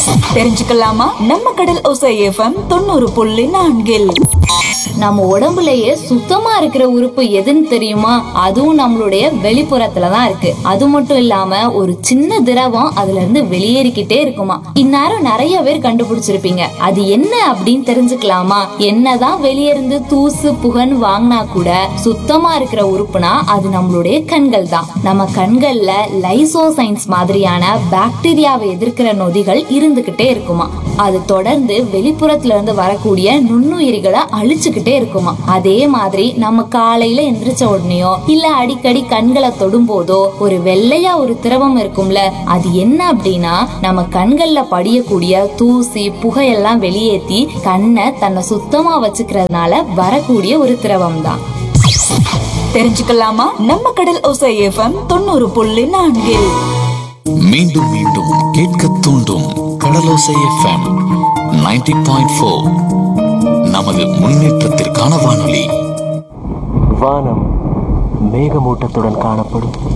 தெரிஞ்சுக்கலாமா நம்ம கடல் ஒசை எஃப்எம் தொண்ணூறு புள்ளி நான்கில் நம்ம உடம்புலயே சுத்தமா இருக்கிற உறுப்பு எதுன்னு தெரியுமா அதுவும் நம்மளுடைய வெளிப்புறத்துல தான் இருக்கு அது மட்டும் இல்லாம ஒரு சின்ன திரவம் அதுல இருந்து வெளியேறிக்கிட்டே இருக்குமா இந்நேரம் நிறைய பேர் கண்டுபிடிச்சிருப்பீங்க அது என்ன அப்படின்னு தெரிஞ்சுக்கலாமா என்னதான் வெளியிருந்து தூசு புகன் வாங்கினா கூட சுத்தமா இருக்கிற உறுப்புனா அது நம்மளுடைய கண்கள் தான் நம்ம கண்கள்ல லைசோசைன்ஸ் மாதிரியான பாக்டீரியாவை எதிர்க்கிற நொதிகள் இருந்துகிட்டே இருக்குமா அது தொடர்ந்து வெளிப்புறத்துல இருந்து வரக்கூடிய நுண்ணுயிரிகளை அழிச்சுக்கிட்டே இருக்குமா அதே மாதிரி நம்ம காலையில எந்திரிச்ச உடனேயோ இல்ல அடிக்கடி கண்களை தொடும் போதோ ஒரு வெள்ளையா ஒரு திரவம் இருக்கும்ல அது என்ன அப்படின்னா நம்ம கண்கள்ல படியக்கூடிய தூசி புகையெல்லாம் வெளியேத்தி கண்ணை தன்னை சுத்தமா வச்சுக்கிறதுனால வரக்கூடிய ஒரு திரவம் தான் தெரிஞ்சுக்கலாமா நம்ம கடல் ஒசை எஃப்எம் தொண்ணூறு புள்ளி நான்கில் மீண்டும் மீண்டும் கேட்க தூண்டும் கடலோசை எஃப்எம் 90.4 பாயிண்ட் ஃபோர் நமது முன்னேற்றத்திற்கான வானொலி வானம் மேகமூட்டத்துடன் காணப்படும்